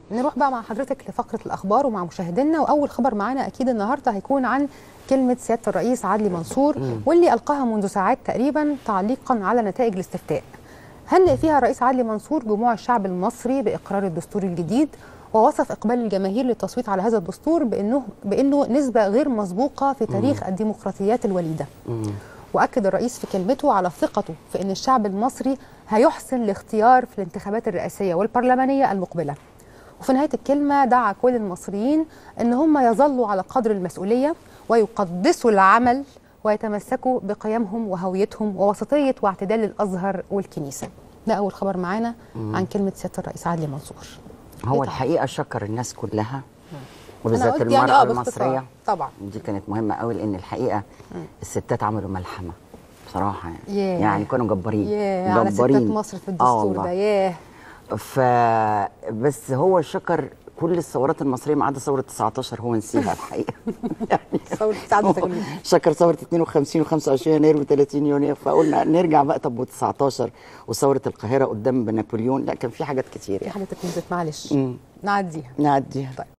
نروح بقى مع حضرتك لفقره الاخبار ومع مشاهدينا واول خبر معانا اكيد النهارده هيكون عن كلمه سياده الرئيس عدلي منصور واللي القاها منذ ساعات تقريبا تعليقا على نتائج الاستفتاء هنئ فيها الرئيس عدلي منصور جموع الشعب المصري باقرار الدستور الجديد ووصف اقبال الجماهير للتصويت على هذا الدستور بانه بانه نسبه غير مسبوقه في تاريخ الديمقراطيات الوليده واكد الرئيس في كلمته على ثقته في ان الشعب المصري هيحسن الاختيار في الانتخابات الرئاسيه والبرلمانيه المقبله وفي نهايه الكلمه دعا كل المصريين ان هم يظلوا على قدر المسؤوليه ويقدسوا العمل ويتمسكوا بقيمهم وهويتهم ووسطيه واعتدال الازهر والكنيسه ده اول خبر معانا عن كلمه سياده الرئيس عدلي منصور هو طبعا. الحقيقه شكر الناس كلها أنا وبالذات قلت المراه يعني آه المصريه باختصار. طبعا دي كانت مهمه قوي لان الحقيقه الستات عملوا ملحمه بصراحه يعني ياه. يعني كانوا جبارين ياه على ستات جبارين. مصر في آه الدستور والله. ده ياه ف بس هو شكر كل الثورات المصريه ما عدا ثوره 19 هو نسيها الحقيقه يعني ثورة سعادة هو تجميل. شكر ثوره 52 و25 يناير و30 يونيو فقلنا نرجع بقى طب و19 وثوره القاهره قدام نابليون لا كان في حاجات كتير في يعني حاجه تكون معلش مم. نعديها نعديها طيب